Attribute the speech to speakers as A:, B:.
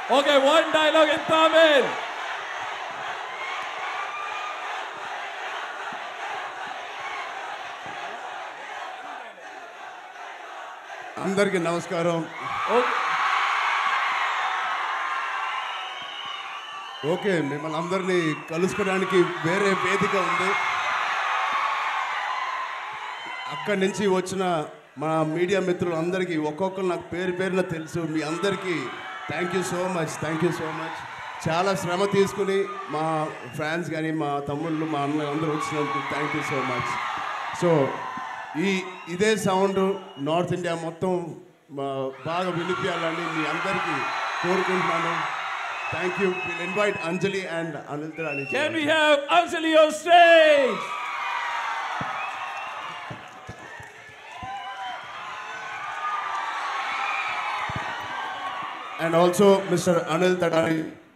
A: Okay, one dialogue in Tamil.
B: అందరికీ నమస్కారం
A: Okay.
B: Okay మిమ్మల్ని అందరినీ కలుసుకోవడానికి వేరే వేదిక ఉంది అక్కడి నుంచి వచ్చిన మా మీడియా మిత్రులు అందరికీ ఒక్కొక్కరు నాకు పేరు పేరున తెలుసు మీ అందరికీ thank you so much thank you so much చాలా శ్రమ తీసుకుని మా ఫ్యాన్స్ కానీ మా తమ్ముళ్ళు మా అన్న అందరూ వచ్చినందుకు thank you so much so ఈ ఇదే సౌండ్ నార్త్ ఇండియా మొత్తం మా బాగా వినిపించాలని మీ అందరికీ కోరుకుంటున్నాను thank you will invite Anjali and Anil తిరాని
A: Can we have Anjali on stage?
B: and also Mr. Anil Tadani